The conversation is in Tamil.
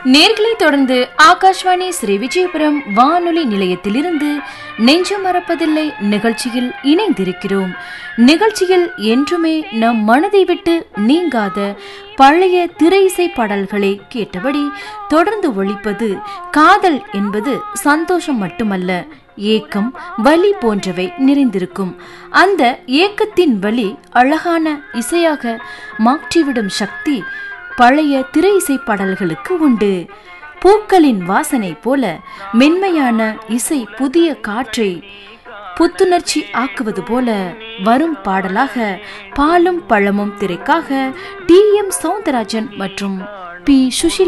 நேர்களை தொடர்ந்து ஆகாஷ்வாணி ஸ்ரீ விஜயபுரம் வானொலி நிலையத்திலிருந்து நெஞ்சு மறப்பதில்லை நிகழ்ச்சியில் இணைந்திருக்கிறோம் நிகழ்ச்சியில் என்றுமே நம் மனதை விட்டு நீங்காத பழைய திரை இசை பாடல்களை கேட்டபடி தொடர்ந்து ஒழிப்பது காதல் என்பது சந்தோஷம் மட்டுமல்ல ஏக்கம் வலி போன்றவை நிறைந்திருக்கும் அந்த ஏக்கத்தின் வலி அழகான இசையாக மாற்றிவிடும் சக்தி பழைய திரை இசை பாடல்களுக்கு உண்டு பூக்களின் வாசனை போல மென்மையான இசை புதிய காற்றை புத்துணர்ச்சி ஆக்குவது போல வரும் பாடலாக பாலும் பழமும் திரைக்காக டி எம் சவுந்தரராஜன் மற்றும் பி சுஷிலா